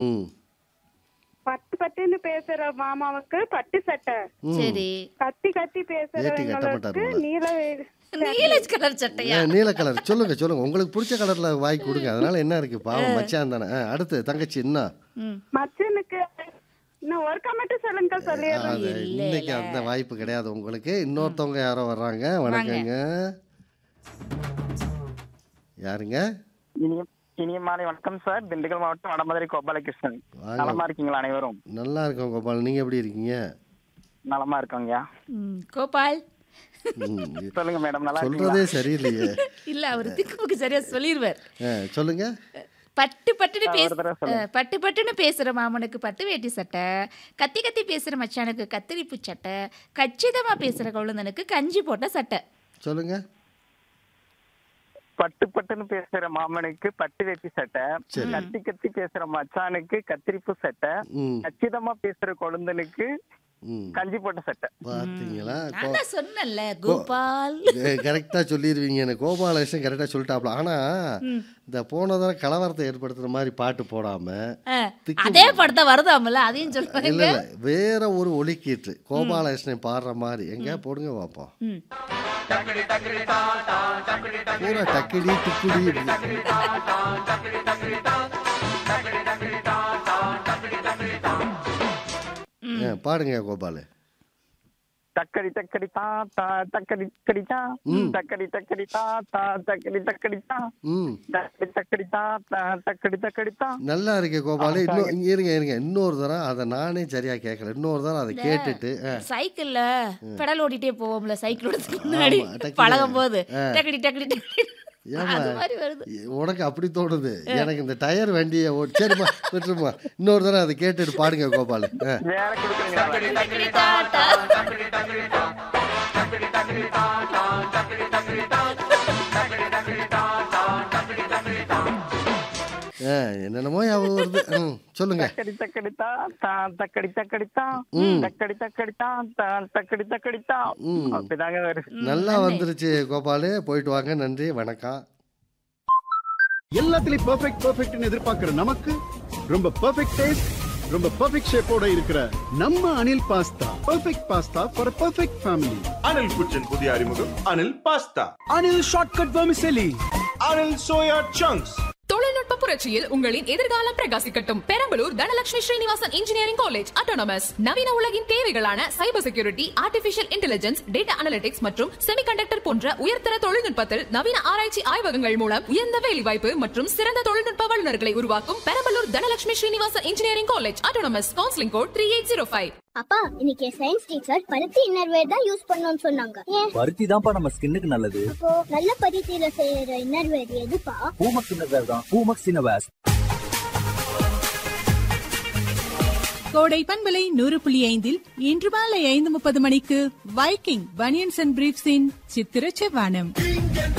ம் பட்டு பட்டுன்னு பேசுற மாமாவுக்கு பட்டு சட்டை சரி கத்தி கத்தி வேட்டி கட்ட மாட்டார் பேசுறவங்களுக்கு போல. நீல வே- நீல கலர் சட்டையா ஏன் நீல கலர் சொல்லுங்க சொல்லுங்க உங்களுக்கு பிடிச்ச கலர்ல வாங்கி கொடுங்க அதனால என்ன இருக்கு பாவம் மச்சான் தானே ஆ, அடுத்து தங்கச்சி என்ன ம். மச்சனுக்கு இன்னும் ஒருக்கா மட்டும் சொல்லுங்க சொல்லிடுறேன் அது இன்னைக்கு அந்த வாய்ப்பு கிடையாது உங்களுக்கு இன்னொருத்தவங்க யாரோ வர்றாங்க வணக்கங்க யாருங்க இனிய இனிய மாலை வணக்கம் சார் திண்டுக்கல் மாவட்டம் வடமதுரை கோபாலகிருஷ்ணன் வாங்க. நலமா இருக்கீங்களா அனைவரும் நல்லா இருக்கோம் கோபால் நீங்க எப்படி இருக்கீங்க நலமா இருக்கோங்க ம், கோபால் ம், சொல்லுங்க மேடம் நல்லா இருக்கீங்களா சொல்றதே சரியில்லையே இல்ல அவர் திக்குமுக்கு சரியா சொல்லிடுவார் ஆ, சொல்லுங்க பட்டு பட்டுன்னு ஒரு பேச தடவை சொல்லுங்க. அஹ், பட்டு பட்டுன்னு பேசுற மாமனுக்கு பட்டு வேட்டி சட்டை கத்தி கத்தி பேசுற மச்சானுக்கு கத்திரிப்பு சட்டை கச்சிதமா பேசுற கொழுந்தனுக்கு கஞ்சி போட்ட சட்டை சொல்லுங்க பட்டு பட்டுன்னு பேசுற மாமனுக்கு பட்டு வேட்டி சட்டை கத்தி கத்தி பேசுற மச்சானுக்கு கத்திரிப்பு சட்டை ம் கச்சிதமா பேசுற கொழுந்தனுக்கு ம் கஞ்சி போட்ட சட்டை பார்த்தீங்களா நான் தான் சொன்னேன்ல கோபால் கரெக்டாக சொல்லிடுவீங்க எனக்கு கோபாலகிருஷ்ணன் கரெக்டாக சொல்லிட்டாப்ல ஆனால் இந்த போன தடவை கலவரத்தை ஏற்படுத்துற மாதிரி பாட்டு போடாமல் அஹ், திக்கு அதே படத்தை வருதாமல அதையும் இல்லை சொல்லுவாங்க இல்லை வேற ஒரு ஒலிக்கீற்று கோபாலகிருஷ்ணன் பாடுற மாதிரி எங்க போடுங்க பார்ப்போம் ம். பூரா டக்குடி டிக்குடி இப்படி. ஆ, பாடுங்க கோபால் தக்கடி தக்கடி தா தா தக்கடி தக்கடி தா தக்கடி தக்கடி தா தா தக்கடி தக்கடி தா ம் தக்கடி தக்கடி தா தா தக்கடி தக்கடி தா நல்லா இருக்கு கோபால் இன்னும் இங்க இருங்க இருங்க இன்னொரு தரம் அதை நானே சரியா கேட்கல இன்னொரு தரம் அதை கேட்டுட்டு ஆ, சைக்கிள்ல பெடல் ஓட்டிட்டே போவோம்ல சைக்கிள் ஓடுறதுக்கு முன்னாடி ஆமா, டக்குனு. பழகும் போது டக்கடி டக்கடி டக்கடி ஏம்மா? அது மாதிரி வருது உனக்கு அப்படி தோணுது எனக்கு இந்த டயர் வண்டியை ஓ சரிம்மா விட்டுருமா இன்னொரு தரம் அதை கேட்டுட்டு பாடுங்க கோபால் ஆ வேற கொடுக்குறீங்களா டக்கடி டாட்டா. ஆ, என்னென்னமோ ஞாபகம் வருது ம் சொல்லுங்க தக்கடி தக்கடி தா தா தக்கடி தக்கடி தா தக்கடி தக்கடி தா தா தக்கடி தக்கடி தா அப்படிதாங்க வருது நல்லா வந்துருச்சு கோபாலு போயிட்டு வாங்க நன்றி வணக்கம் எல்லாத்துலயும் பெர்ஃபெக்ட் பெர்ஃபெக்ட்னு எதிர்பார்க்கிற நமக்கு ரொம்ப பெர்ஃபெக்ட் டேஸ்ட் ரொம்ப பெர்ஃபெக்ட் ஷேப்போட இருக்கிற நம்ம Anil pasta perfect pasta for perfect family Anil kitchen புதிய அறிமுகம் Anil pasta Anil shortcut vermicelli Anil soya chunks தொழில்நுட்ப புரட்சியில் உங்களின் எதிர்காலம் பிரகாசிக்கட்டும் Perambalur Dhanalakshmi Srinivasan engineering college autonomous நவீன உலகின் தேவைகளான cyber security artificial intelligence data analytics மற்றும் செமிகண்டக்டர் போன்ற உயர்தர தொழில்நுட்பத்தில் நவீன ஆராய்ச்சி ஆய்வகங்கள் மூலம் உயர்ந்த வேலைவாய்ப்பு மற்றும் சிறந்த தொழில்நுட்ப வல்லுநர்களை உருவாக்கும் Perambalur Dhanalakshmi Srinivasan engineering college autonomous counselling code three eight zero five அப்பா இன்னைக்கு சயின்ஸ் டீச்சர் பருத்தி இன்னர்வேர் தான் யூஸ் பண்ணணும்னு சொன்னாங்க ஏன் பருத்தி தான்ப்பா நம்ம ஸ்கின்னுக்கு நல்லது அப்போ நல்ல பருத்தியில செய்யற இன்னர்வேர் எதுப்பா பூமக்ஸ் இன்னவேர் தான் பூமக்ஸ் இன்னவேர் கோடை பண்பலை நூறு புள்ளி ஐந்தில் இன்று மாலை ஐந்து முப்பது மணிக்கு வைக்கிங் பனியன்ஸ் அண்ட் பிரீப்ஸின் சித்திர செவ்வானம்